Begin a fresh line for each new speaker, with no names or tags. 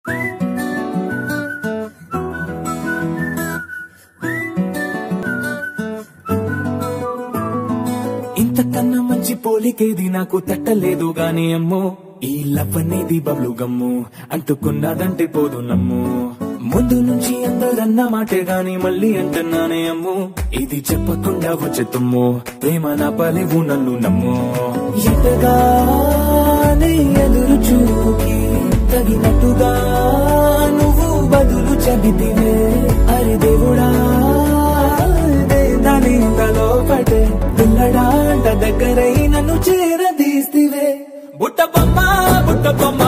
ఇంతకన్నా మంచి పోలికేది నాకు తట్టలేదు గాని అమ్మో ఈ లవ్ అనేది బబ్లు గమ్ము అంటుకున్నదంటే పోదు నమ్ము ముందు నుంచి అందరన్న మాటే గాని మళ్ళీ అంటున్నానే అమ్ము ఇది చెప్పకుండా వచ్చే తుమ్ము ప్రేమ నా పలివు నన్ను నమ్ము ఎటగానే ఎదురు చూకి తగినట్టుగా నువ్వు బదులు చెబితివే అరే దేవుడా దాని తలో పటే పిల్లడాంట దగ్గరై నన్ను చేరదీస్తివే బుట్ట బొమ్మ బుట్ట బొమ్మ